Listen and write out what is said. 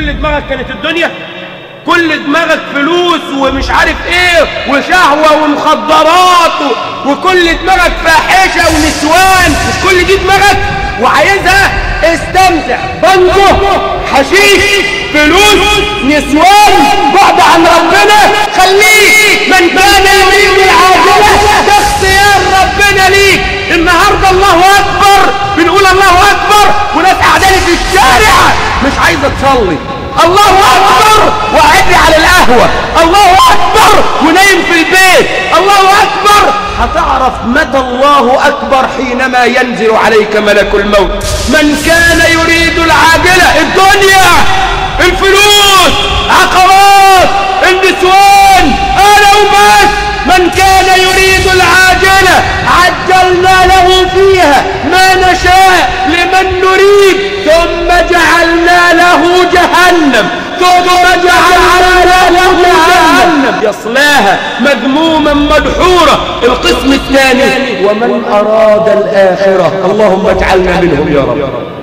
كل دماغك كانت الدنيا كل دماغك فلوس ومش عارف ايه وشهوة ومخدرات و... وكل دماغك فاحشة ونسوان مش كل دي دماغك وعايزها استمتع بنجو حشيش فلوس نسوان بعد عن ربنا خليك من كان يريد العاجلة ده اختيار ربنا ليك النهاردة الله أكبر بنقول الله أكبر وناس قاعدين في الشارع مش عايزة تصلي الله أكبر وقاعد على القهوة الله أكبر ونايم في البيت الله أكبر هتعرف متى الله أكبر حينما ينزل عليك ملك الموت من كان يريد العاجلة الدنيا الفلوس عقارات النسوان أنا وبس من كان يريد العاجلة عجلنا له فيها ما نشاء لمن نريد ثم جعلنا له جهنم ثم جعلنا له جهنم يصلاها مذموما مدحورا القسم الثاني ومن أراد الآخرة اللهم اجعلنا منهم يا رب